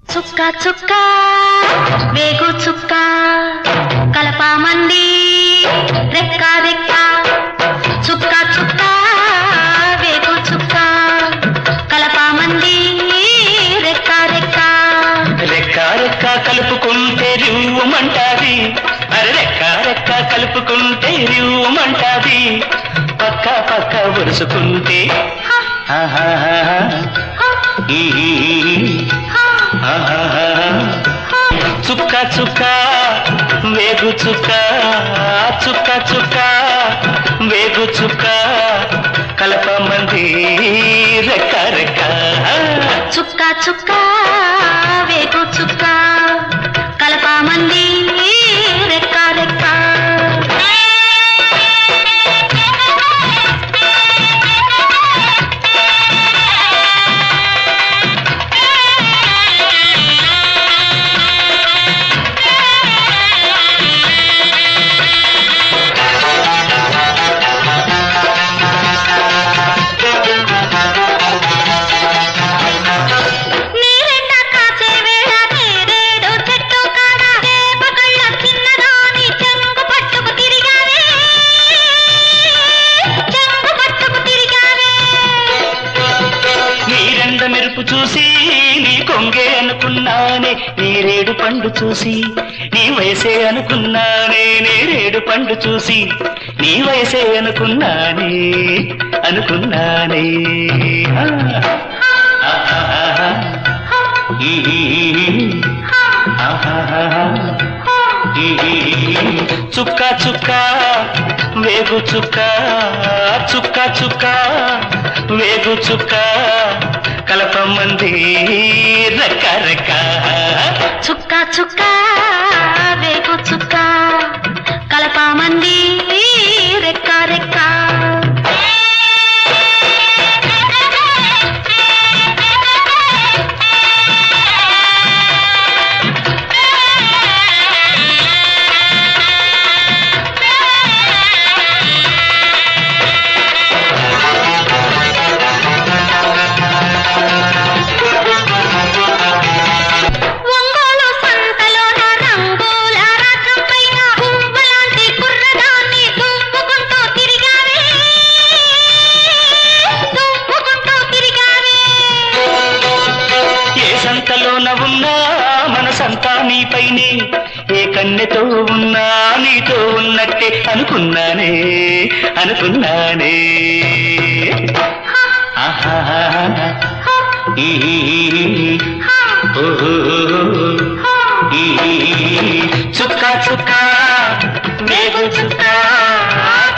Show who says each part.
Speaker 1: చుక్క చుక్క వేగు చుక్క కలపామంది రెక్క రెక్క చుక్క చుక్క వేగు చుక్క కలపామంది రెక్క రెక్క
Speaker 2: రెక్క రెక్క కలుపుకుంటే రివ్వుమంటాది అరే రెక్క రెక్క కలుపుకుంటే రివ్వుమంటాది పక్క పక్క వరుసుకుంటే
Speaker 1: హ,
Speaker 2: ఆహాహా.
Speaker 1: హ,
Speaker 2: ఈ, ఈ, ఈ.
Speaker 1: హ,
Speaker 2: ఆహాహా.
Speaker 1: హ.
Speaker 2: చుక్క చుక్క వేగు చుక్క చుక్క చుక్క వేగు చుక్క కలపమంది రెక్క రెక్క
Speaker 1: చుక్క చుక్క వేగు చుక్క కలపామంది రెక్క రెక్క నీరెండ కాచే వేళ నేరేడు చెట్టు కాడ వేప కళ్ళ చిన్నదాని చెంగు పట్టుకు తిరిగావే చెంగు పట్టుకు తిరిగావే
Speaker 2: నీరెండ మెరుపు చూసి నీ కొంగే అనుకున్నానే నేరేడు పండు చూసి నీ వయసే అనుకున్నానే నేరేడు పండు చూసి నీ వయసే అనుకున్నానే అనుకున్నానే ఆ. ఆహాహా. ఈ, ఈ, ఈ. ఆహాహా. ఈ, ఈ, ఈ. చుక్క చుక్క వేగు చుక్క చుక్క చుక్క వేగు చుక్క కలపమంది రెక్క రెక్క
Speaker 1: చుక్క చుక్క వేగు చుక్క కలపామంది రెక్క రెక్క ఒంగోలు సంతలోన రంగుల రథం పైన పువ్వులాంటి కుర్రదాన్ని దువ్వుకుంటూ తిరిగావే దువ్వుకుంటూ తిరిగావే
Speaker 2: ఏ సంతలోన ఉన్నా మనసంతా నీపైనే ఏ కన్నెతో ఉన్నా నీతో ఉన్నట్టే అనుకున్నానే అనుకున్నానే ఆహాహా. ఈ, ఈ, ఈ. ఓహో. ఈ, ఈ, ఈ. చుక్క చుక్క వేగు చుక్క